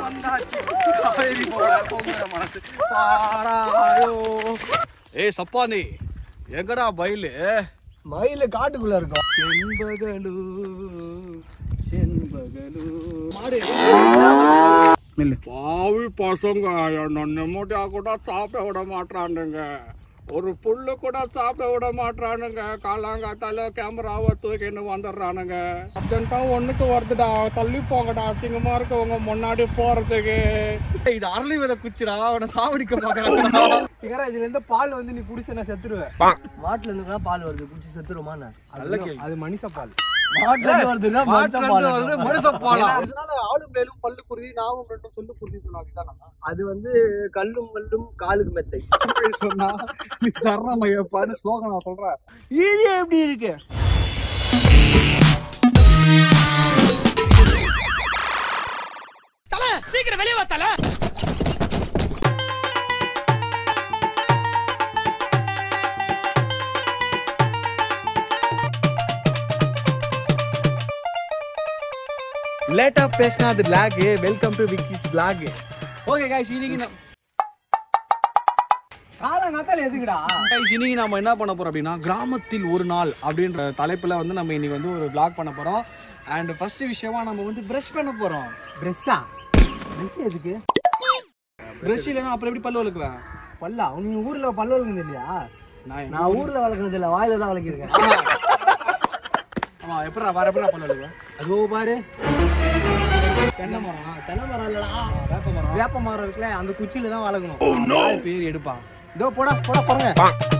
வந்தாச்சு காவேரி போகிற பொங்குற மனசு பாராயோ ஏய் சப்பானி எங்கடா பயிலு மயில காட்டுக்குள்ள இருக்கும் செண்பகலு செண்பகலு மாடு நில்லு பாவி பசங்க என்ன மூட்டையா கூட சாப்பிட விட மாட்டானுங்க ஒரு புல்லு கூட சாப்பிட விட மாட்டானுங்க காலாங்காத்தால கேமராவை தூக்கின்னு வந்துடுறானுங்க அர்ஜென்ட்டா ஒண்ணுக்கு வருதுடா தள்ளி போங்கடா அசிங்கமா இருக்கவங்க முன்னாடி போறதுக்கு இது அரளி வித குச்சிடா அவனை சாவடிக்க பாக்குறாங்கடா சிகரா இதுல இருந்து பால் வந்து நீ குடிச்ச நான் செத்துருவேன் மாட்டுல இருந்து பால் வருது குடிச்சு செத்துருமா நல்ல கேள்வி. அது மனுஷ பால் மாட்டுல இருந்து வருதுன்னா மனுஷ மாட்டுல பால் வந்து மனுஷ பாலா இதனால ஆளும் மேலும் பல்லு குருதி நாவும் ரெண்டும் சொல்லு குருதி சொன்னாங்க அது வந்து கல்லும் மல்லும் காலுக்கு மெத்தை சொன்னா நீ சரணமைய பாரு ஸ்லோகன் நான் சொல்றேன் இது எப்படி இருக்கு லேட்டா பேசினா அது lag welcome to Vicky's blog okay guys இன்னைக்கு நம்ம காலம் காத்தால எதுக்குடா guys, இன்னைக்கு நாம என்ன பண்ண போறோம் அப்படின்னா கிராமத்தில் ஒரு நாள் அப்படின்ற தலைப்புல வந்து நம்ம இன்னைக்கு வந்து ஒரு vlog பண்ண போறோம் அண்ட் ஃபர்ஸ்ட் விஷயமா நம்ம வந்து பிரஷ் பண்ண போறோம் ட்ரெஸ்ஸா ட்ரெஸ் எதுக்கு பிரஷ் இல்லைன்னா அப்புறம் எப்படி பல்லு வளர்க்குவேன் பல்லா உங்க ஊர்ல பல்லு வளர்க்குறது இல்லையா நான் நான் ஊர்ல வளர்க்கறது இல்ல வாயில தான் வளர்க்கிருக்கேன் ஆமா எப்படா வர எப்படா பல்லு வளர்க்குவேன் அதோ பாரு தென்னை மரம் தென்னை மரம் இல்லடா வேப்ப மரம் வேப்ப மரம் இருக்குல்ல அந்த குச்சியில தான் வளர்க்கணும் யார் பேர் எடுப்பா இதோ போடா போடா போறங்க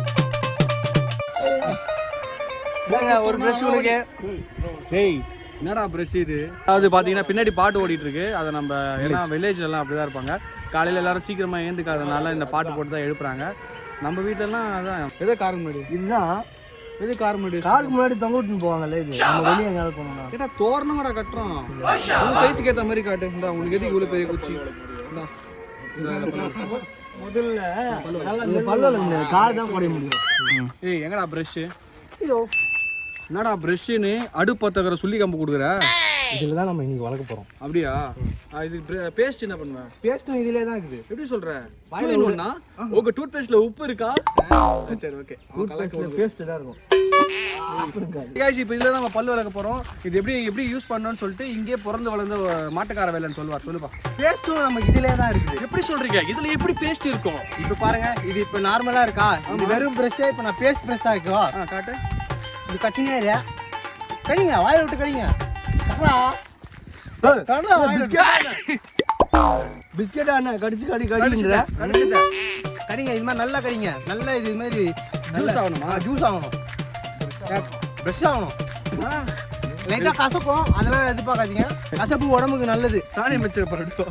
ஒரு பிரஷ் உனக்கு டேய் என்னடா பிரஷ் இது அது பாத்தீங்கன்னா பின்னாடி பாட்டு ஓடிட்டு இருக்கு அதை நம்ம ஏன்னா வில்லேஜ்ல எல்லாம் அப்படிதான் இருப்பாங்க காலையில எல்லாரும் சீக்கிரமா ஏந்துக்காதனால இந்த பாட்டு போட்டு தான் எழுப்புறாங்க நம்ம வீட்ல எல்லாம் அதான் எதோ கார் முன்னாடி இதுதான் எது கார் முன்னாடி காருக்கு முன்னாடி தொங்க விட்டுன்னு போவாங்கல்ல இது நம்ம வெளியே எங்கேயாவது போனோம்னா கேட்டா தோரணம் கட்டுறோம் உங்க சைஸுக்கு ஏத்த மாதிரி காட்டு இந்தா உனக்கு எதுக்கு இவ்வளவு பெரிய குச்சி இந்தா. இந்த முதல்ல இந்த பல்லு வளர்க்க கால் தான் குறைய முடியும் ஏய் எங்கடா பிரஷ் இதோ என்னடா பிரஷ்னு அடுப்பத்தக்கிற சொல்லி கம்பு கொடுக்குற இதுல தான் நம்ம இன்னைக்கு வளர்க்க போறோம் அப்படியா ஆ, இது பேஸ்ட் என்ன பண்ணுவேன் பேஸ்ட்டும் இதுலயே தான் இருக்குது எப்படி சொல்ற வாயிலா உங்க டூத் பேஸ்ட்ல உப்பு இருக்கா சரி ஓகே பேஸ்ட் தான் இருக்கும் guys இப்போ இதுல நம்ம பல்லு வளர்க்க போறோம் இது எப்படி எப்படி யூஸ் பண்ணணும்னு சொல்லிட்டு இங்கே பிறந்து வளர்ந்த அஹ், மாட்டுக்கார வேலைன்னு சொல்லுவார் சொல்லுப்பா பேஸ்ட்டும் நமக்கு இதுலயே தான் இருக்குது எப்படி சொல்றீங்க இதுல எப்படி பேஸ்ட் இருக்கும் இப்போ பாருங்க இது இப்போ நார்மலா இருக்கா இது வெறும் பிரஷ்ஷே இப்போ நான் பேஸ்ட் பிரஷ் தான் வைக்கவா ஆ காட்டு இது கட்டினே இரு கடிங்க வாயில விட்டு கடிங்க கடா கடா வாயில விட்டு பிஸ்கெட் அண்ணா கடிச்சு கடி கடிங்கிற கடிச்சிட்டேன். கடிங்க இது மாதிரி நல்லா கடிங்க நல்லா இது மாதிரி ஜூஸ் ஆகணுமா ஜூஸ் ஆகணும் ஃப்ரெஷ் ஆகணும் லைட்டாக கசக்கும் அதெல்லாம் எதிர்பார்க்காதீங்க கசப்பு உடம்புக்கு நல்லது சாணி வச்சிரு பரட்டும்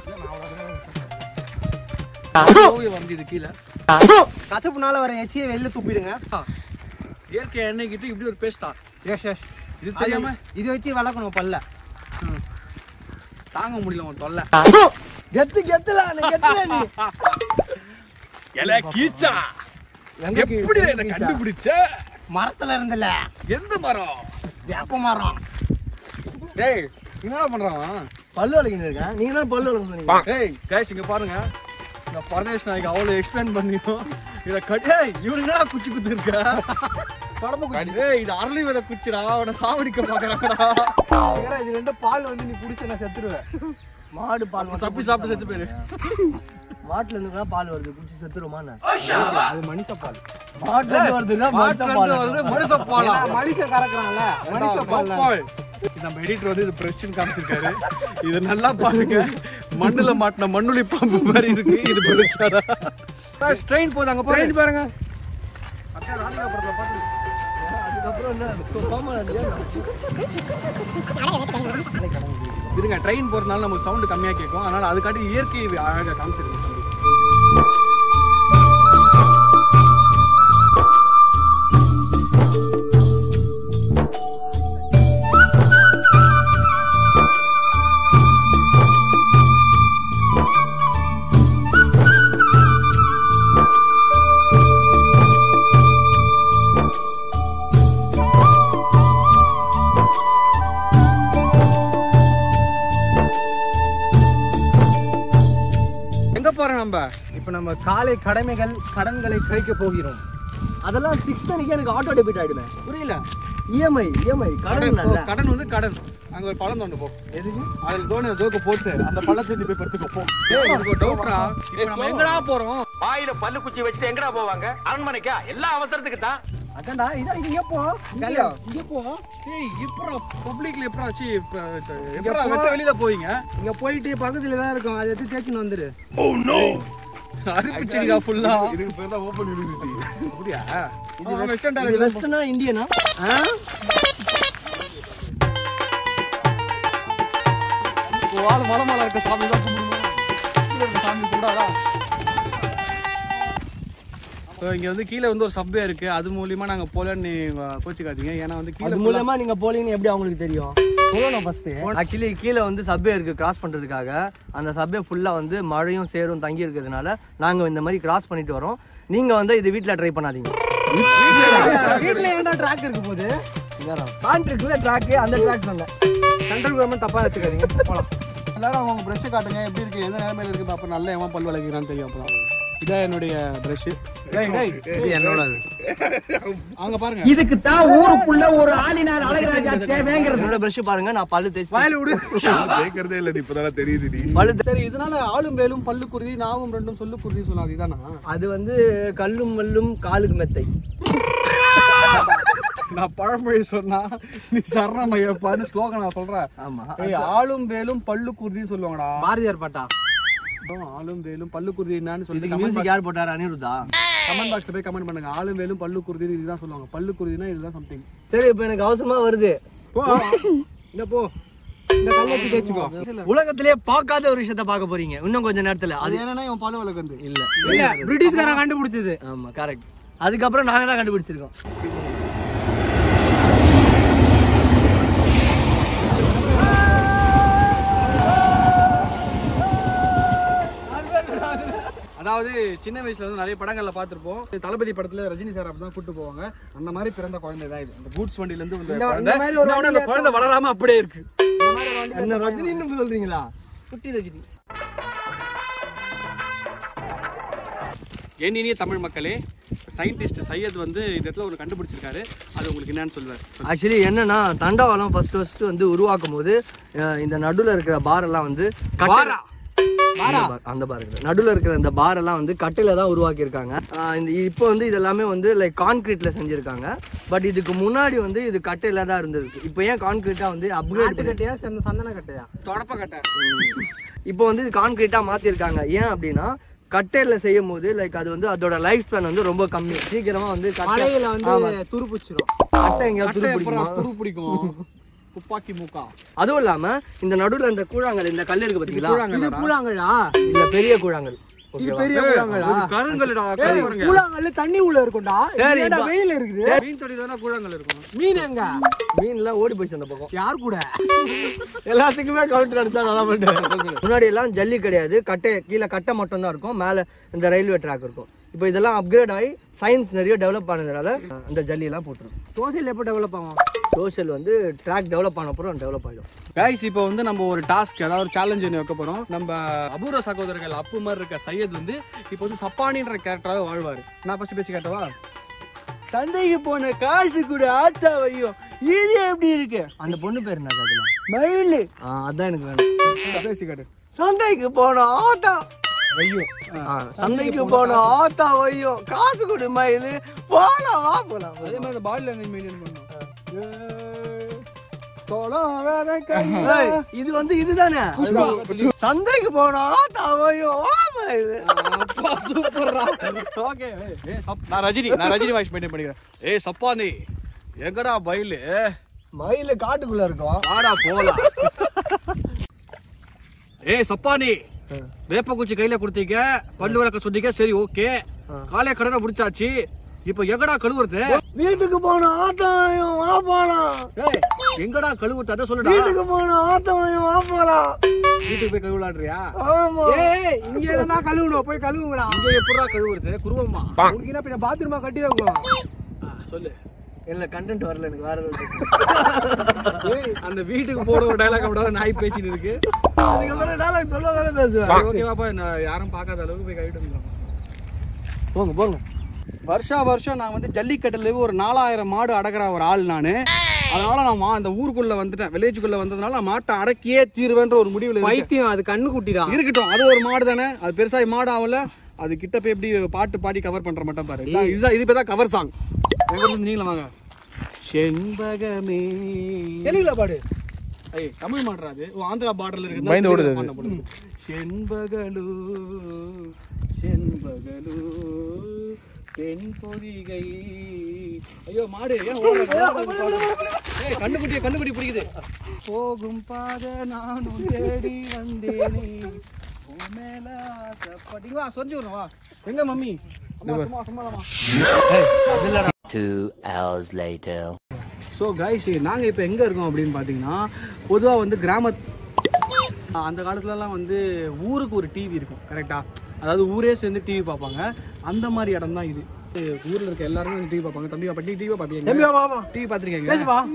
ஓவியம் வந்து இது கீழே கசப்புனால வர எச்சியை வெளில துப்பிடுங்க இயற்கை எண்ணெய் கிட்ட இப்படி ஒரு பேஸ்டா எஸ் எஸ் இது தெரியாம இது வச்சு வளர்க்கணும் பல்ல தாங்க முடியல உன் தொல்லை கெத்து கெத்துல கெத்துல நீ எல கீச்சா எங்க எப்படி இதை கண்டுபிடிச்ச மரத்துல இருந்துல எந்த மரம் வேப்ப மரம் டேய் என்னடா பண்றான் பல்லு வளர்க்கிட்டு இருக்கேன் நீங்க தான் பல்லு வளர்க்கணும் டேய் கைஸ் இங்க பாருங்க இந்த பரதேஷ் நாய்க்கு அவ்வளவு எக்ஸ்பிளைன் பண்ணியும் இத கட் ஏய் இவனுக்கு என்னடா குச்சி குத்து இருக்க படம்பு குச்சி ஏய் இது அரளி வித குச்சிடா அவனை சாவடிக்க பாக்குறாங்கடா ஏன்னா இது ரெண்டு பால் வந்து நீ குடிச்சு நான் செத்துருவேன் மாடு பால் மட்டும் சப்பி சாப்பிட்டு செத்து போயிரு மாட்டுல இருந்து பால் வருது குடிச்சு செத்துருமா அது மனுஷ பால் மாட்டுல இருந்து வருது இல்ல மனுஷ மாட்டுல பால் இருந்து வருது மனுஷ பாலா மனுஷன் கறக்குறான்ல மனுஷ பால் பால். இது நம்ம எடிட்டர் வந்து இது பிரஷ்னு காமிச்சிருக்காரு இது நல்லா பாருங்க மண்ணுல மாட்டின மண்ணுளி பாம்பு மாதிரி இருக்கு இது பிரச்சாரா ட்ரெயின் போகுது அங்க போய் பாருங்க அக்கா ராணிகா படத்துல பாத்து அதுக்கப்புறம் என்ன கோமா இருங்க ட்ரெயின் போறதுனால நமக்கு சவுண்ட் கம்மியா கேட்கும் அதனால அதுக்காட்டி இயற்கை அழகா காமிச்சிருக்கு தம்பி நம்ம இப்போ நம்ம காலை கடமைகள் கடன்களை கழிக்க போகிறோம் அதெல்லாம் சிக்ஸ்த் அன்னைக்கு எனக்கு ஆட்டோ டெபிட் ஆயிடுமே புரியல இஎம்ஐ இஎம்ஐ கடன் கடன் போ, கடன் வந்து கடன் அங்க ஒரு பழம் தோண்டு போ எதுக்கு அதுல தோணி ஜோக்க போட்டு அந்த பழத்தை நீ போய் படுத்துக்கோ போ ஏய் எனக்கு ஒரு டவுட்ரா இப்போ நம்ம எங்கடா போறோம் வாயில பல்லு குச்சி வச்சுட்டு எங்கடா போவாங்க அரண்மனைக்கா எல்லா அவசரத்துக்கு தான் அதான்டா இதான் இங்க போ இங்க இங்க போ ஏய் இப்பறா பப்ளிக்ல எப்பறா ஆச்சு எப்பறா வெட்ட வெளியில போவீங்க இங்க போயிட்டு பக்கத்துல தான் இருக்கும் அதை எடுத்து தேய்ச்சின்னு வந்துரு அருப்பு செடிடா ஃபுல்லா இதுக்கு பேர் தான் ஓப்பன் யூனிவர்சிட்டி அப்படியா இது வெஸ்டர்ன் இது வெஸ்டர்னா இந்தியனா வாழ மலமல இருக்க சாமி தான் கும்பிடணும் கீழ இருக்க சாமி கும்பிடாதா இப்போ இங்க வந்து கீழே வந்து ஒரு சப்வே இருக்கு அது மூலியமா நாங்க போலன்னு கோச்சிக்காதீங்க ஏன்னா வந்து கீழே அது மூலமா நீங்க போலீங்கன்னு எப்படி அவங்களுக்கு தெரியும் சொல்லணும் ஃபர்ஸ்ட் ஆக்சுவலி கீழே வந்து சப்வே இருக்கு கிராஸ் பண்றதுக்காக அந்த சப்வே ஃபுல்லா வந்து மழையும் சேரும் தங்கி இருக்கிறதுனால நாங்க இந்த மாதிரி கிராஸ் பண்ணிட்டு வரோம் நீங்க வந்து இது வீட்ல ட்ரை பண்ணாதீங்க வீட்டுல ஏன்டா ட்ராக் இருக்கு போது கான்ட்ராக்ட்ல ட்ராக் அந்த ட்ராக் சொன்னேன் சென்ட்ரல் கவர்மெண்ட் தப்பா எடுத்துக்காதீங்க போலாம் எல்லாரும் அவங்க ப்ரஷ் காட்டுங்க எப்படி இருக்கு எந்த நிலைமையில இருக்கு அப்ப நல்ல எவன் பல் வளைக்கிறான்னு தெரியும் அப்பதான் இதான் என்னுடைய ப்ரஷ் இது என்னோட அங்க பாருங்க இதுக்கு தான் ஊருக்குள்ள ஒரு ஆளினார் அழகராஜா தேவைங்கிறது என்னோட பிரஷ் பாருங்க நான் பல்லு தேய்ச்சி வாயில விடு கேட்கறதே இல்லை இப்பதான் தெரியுது நீ பல்லு சரி இதனால ஆளும் வேலும் பல்லு குருதி நாவும் ரெண்டும் சொல்லு குருதி சொல்லாது இதானா அது வந்து கல்லும் மல்லும் காலுக்கு மெத்தை நான் பழமொழி சொன்னா நீ சரணமையப்பான்னு ஸ்லோகன் நான் சொல்றேன் ஆமா ஏய் ஆளும் வேலும் பல்லு குருதின்னு சொல்லுவாங்கடா பாரதியார் பாட்டா அப்புறம் ஆளும் வேலும் பல்லு குருதி என்னன்னு சொல்லி இதுக்கு மியூசிக் யார் போட்டாரு அனிருத்தா கமெண்ட் பாக்ஸ்ல போய் கமெண்ட் பண்ணுங்க ஆளும் வேலும் பல்லு குருதி இதுதான் சொல்லுவாங்க பல்லு குருதினா இதுதான் சம்திங் சரி இப்போ எனக்கு அவசரமா வருது போ இந்த போ இந்த கல்லத்தி தேய்ச்சிக்கோ உலகத்திலே பார்க்காத ஒரு விஷயத்த பார்க்க போறீங்க இன்னும் கொஞ்ச நேரத்துல அது அது என்னன்னா இவன் பல்லு வளர்க்குறது இல்ல இல்ல பிரிட்டிஷ்காரன் கண்டுபிடிச்சது ஆமா கரெக்ட் அதுக்கப்புறம் நாங்க தான் கண்டுபிடிச்சிருக்கோம் அதாவது சின்ன வயசுல வந்து நிறைய படங்கள்ல பார்த்திருப்போம் தளபதி படத்துல ரஜினி சார் அப்படிதான் கூட்டு போவாங்க அந்த மாதிரி பிறந்த குழந்தை தான் இது அந்த கூட்ஸ் வண்டியில இருந்து வந்த இந்த- குழந்தை இந்த மாதிரி ஒரு இன்னொன்னு அந்த குழந்தை வளராம அப்படியே இருக்கு என்ன ரஜினின்னு சொல்றீங்களா குட்டி ரஜினி என் இனிய தமிழ் மக்களே சயின்டிஸ்ட் சையத் வந்து இந்த இடத்துல ஒரு கண்டுபிடிச்சிருக்காரு அது உங்களுக்கு என்னன்னு சொல்லுவார் ஆக்சுவலி என்னன்னா தண்டவாளம் ஃபர்ஸ்ட் ஃபர்ஸ்ட் வந்து உருவாக்கும் போது அஹ், இந்த நடுவுல இருக்கிற பார் எல்லாம் வந்து கட்டை- பாரா? அந்த bar, அந்த பார் இருக்குது நடுவுல இருக்கிற இந்த பார் எல்லாம் வந்து கட்டையில தான் உருவாக்கியிருக்காங்க அஹ், இந்த இப்போ வந்து இது எல்லாமே வந்து லைக் கான்கிரீட்ல செஞ்சிருக்காங்க பட் இதுக்கு முன்னாடி வந்து இது கட்டையில தான் இருந்திருக்கு இப்போ ஏன் கான்கிரீட்டா வந்து அப்கிரேட் கட்டையா சேர்ந்த சந்தன கட்டையா தொடப்ப கட்டை இப்போ வந்து இது கான்கிரீட்டா மாத்திருக்காங்க ஏன் அப்படின்னா கட்டையில செய்யும் போது லைக் அது வந்து அதோட லைஃப் ஸ்பேன் வந்து ரொம்ப கம்மி சீக்கிரமா வந்து கட்டை- மலையில ஆமா. வந்து துருப்பிச்சிரும் கட்டை எங்கேயாவது கட்டை துரு எப்பறா பிடிக்குமா? துரு பிடிக்கும் துப்பாக்கி மூக்கா அதுவும் இல்லாம இந்த நடுவுல இந்த கூழாங்கல் இந்த கல் இருக்கு பாத்தீங்களா இது கூழாங்கலா இந்த பெரிய கூழாங்கல் இது ஓகேவா? பெரிய கூழாங்கலா கருங்கல்டா ஏய், கூழாங்கல்ல தண்ணி உள்ள இருக்கும்டா சரி, ஏன்டா பா- வெயில் இருக்குது மீன் தொடி தானே கூழாங்கல் இருக்கும் மீன் எங்க மீன்லாம் ஓடி போயிடுச்சு அந்த பக்கம் யார் கூட எல்லாத்துக்குமே கவுண்டர் அடிச்சா நல்லா பண்ணுறேன் முன்னாடி எல்லாம் ஜல்லி கிடையாது கட்டை கீழே கட்டை மட்டும் தான் இருக்கும் மேலே இந்த ரயில்வே ட்ராக் இருக்கும் இப்போ இதெல்லாம் அப்கிரேட் ஆகி சயின்ஸ் நிறைய டெவலப் ஆனதுனால இந்த ஜல்லி எல்லாம் போட்டுரும் சோசியல் எப்போ டெவலப் ஆகும் சோஷியல் வந்து ட்ராக் டெவலப் ஆன அப்புறம் டெவலப் ஆகிடும் கைஸ் இப்போ வந்து நம்ம ஒரு டாஸ்க் அதாவது ஒரு சேலஞ்ச் ஒன்று வைக்க போறோம் நம்ம அபூர்வ சகோதரர்கள் அப்பு மாதிரி இருக்க சையத் வந்து இப்போ வந்து சப்பானின்ற கேரக்டராக வாழ்வார் நான் ஃபர்ஸ்ட் பேசி கேட்டவா சந்தைக்கு போன காசு கூட ஆத்தா வையும் இது எப்படி இருக்கு அந்த பொண்ணு பேர் என்ன அதுல மயில் அதான் எனக்கு வேணும் பேசி காட்டு சந்தைக்கு போன ஆட்டா ஐயோ ஆ, சந்தைக்கு போன ஆத்தா வையும் காசு கொடு மயில் போலாம் வா போலாம் அதே மாதிரி பாடி லாங்குவேஜ் மெயின்டைன் பண்ணணும் ஏய், இது வந்து இதுதானே சந்தைக்கு போனா தாவையும் இது ஓகே நான் ரஜினி நான் ரஜினி வாய்ஸ் மெயின்டைன் பண்ணிக்கிறேன் ஏய் சப்பானி எங்கடா பயிலு மயில காட்டுக்குள்ள இருக்கும் வாடா போலாம் ஏய் சப்பானி வேப்பக்குச்சி கையில கொடுத்தீங்க பல்லு விளக்க சொன்னீங்க சரி ஓகே காலைய கடனை முடிச்சாச்சு இப்போ எங்கடா கழுவுறது வீட்டுக்கு போன ஆத்தாவையும் வா போலாம் ஏய் எங்கடா கழுவுறது அதை சொல்லுடா வீட்டுக்கு போன ஆத்தாவையும் வா போலாம் வீட்டுக்கு போய் கழுவலான்றியா ஆமா ஏய் இங்க எதனா கழுவணும் போய் கழுவுங்கடா இங்க எப்படா கழுவுறது குருவம்மா உனக்கு என்ன பின்ன பாத்ரூமா கட்டி வைக்கும் ஆ, சொல்லு இல்ல கண்டென்ட் வரல எனக்கு வேற ஏதாவது அந்த வீட்டுக்கு போட ஒரு டைலாக் அப்படியே நாய் பேசிட்டு இருக்கு அதுக்கப்புறம் டைலாக் சொல்லாதானே பேசுவேன் ஓகேவாப்பா நான் யாரும் பார்க்காத அளவுக்கு போய் கழிட்டு வந்துடும் போங்க போங்க வருஷா வருஷம் நான் வந்து ஜல்லிக்கட்டுல ஒரு நாலாயிரம் மாடு அடக்குற ஒரு ஆள் நான் அதனால நான் மா- அந்த ஊருக்குள்ள வந்துட்டேன் வில்லேஜுக்குள்ள வந்ததுனால நான் மாட்டை அடக்கியே தீருவேன்ற ஒரு முடிவுல இருக்கேன். பைத்தியம் அது கண்ணு குட்டிடா இருக்கட்டும் அது ஒரு மாடு தானே அது பெருசாகி மாடு ஆகல அது கிட்ட போய் எப்படி பாட்டு பாடி கவர் பண்ற மட்டும் பாரு இதான் இதுதான் இது பேர் தான் கவர் சாங் எங்க இருந்து நீங்களும் வாங்க செண்பகமே தெலுங்குல பாடு ஐய் தமிழ் மாடுறா அது ஓ, ஆந்திரா பார்டர்ல இருக்கு பயந்து ஓடுது அது. செண்பகலு செண்பகலு பெண் பொதிகை ஐயோ மாடு ஏன் ஓடுற? ஏய் கண்ணுக்குட்டிய கண்ணுக்குட்டி பிடிக்குது போகும் பாத நானும் தேடி வந்தேனே உன் மேல ஆசைப்பட்டு வா சொரிஞ்சு விடுறேன் வா எங்க மம்மி அம்மா சும்மா சும்மா Two hours later. So guys நாங்கள் இப்போ எங்கே இருக்கோம் அப்படின்னு பார்த்தீங்கன்னா பொதுவாக வந்து கிராம அந்த காலத்துலலாம் வந்து ஊருக்கு ஒரு டிவி இருக்கும் கரெக்டாக அதாவது ஊரே சேர்ந்து டிவி பார்ப்பாங்க அந்த மாதிரி இடம் தான் இது ஊரில் இருக்க எல்லாருமே டிவி பார்ப்பாங்க தம்பி பாப்பா டிவி பார்ப்பீங்க தம்பி வா வா டிவி பார்த்துருக்கீங்க வா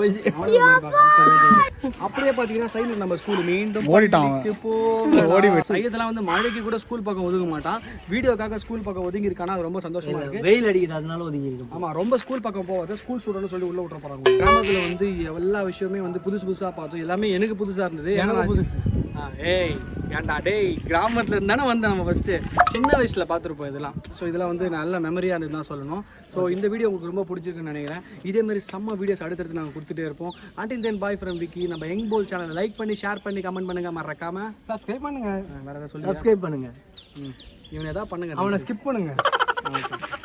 அப்படியே பாத்தீங்கன்னா சைடுல நம்ம ஸ்கூல் மீண்டும் ஓடிட்டான் அவன். பள்ளிக்கு போகலாம். ஓடி சையதெல்லாம் வந்து மழைக்கு கூட ஸ்கூல் பக்கம் ஒதுங்க மாட்டான் வீடியோக்காக ஸ்கூல் பக்கம் ஒதுங்கி இருக்கானா அது ரொம்ப சந்தோஷமா இருக்கு வெயில் அடிக்குது அதனால ஒதுங்கி இருக்கு ஆமா ரொம்ப ஸ்கூல் பக்கம் போகாத ஸ்கூல் ஸ்டூடெண்ட் சொல்லி உள்ள விட்டுற போறாங்க கிராமத்துல வந்து எல்லா விஷயமே வந்து புதுசு புதுசா பார்த்தோம் எல்லாமே எனக்கு புதுசா இருந்தது ஏன்னா ஆ, ஏய் ஏன்டா டேய் கிராமத்துல இருந்தானே வந்து நம்ம ஃபர்ஸ்ட் சின்ன வயசுல பார்த்துருப்போம் இதெல்லாம் ஸோ இதெல்லாம் வந்து நல்ல மெமரியா இருந்து தான் சொல்லணும் ஸோ இந்த வீடியோ உங்களுக்கு ரொம்ப பிடிச்சிருக்குன்னு நினைக்கிறேன் இதே மாதிரி செம்ம வீடியோஸ் அடுத்தடுத்து நாங்கள் கொடுத்துட்டே இருப்போம் until then bye from Vicky நம்ம யங் போல் சேனலை லைக் பண்ணி ஷேர் பண்ணி கமெண்ட் பண்ணுங்க மறக்காம சப்ஸ்கிரைப் பண்ணுங்க வேற ஏதாவது சொல்லி சப்ஸ்கிரைப் பண்ணுங்க இவன் ஏதாவது பண்ணுங்க அவனை ஸ்கிப் பண்ணுங்க Okay.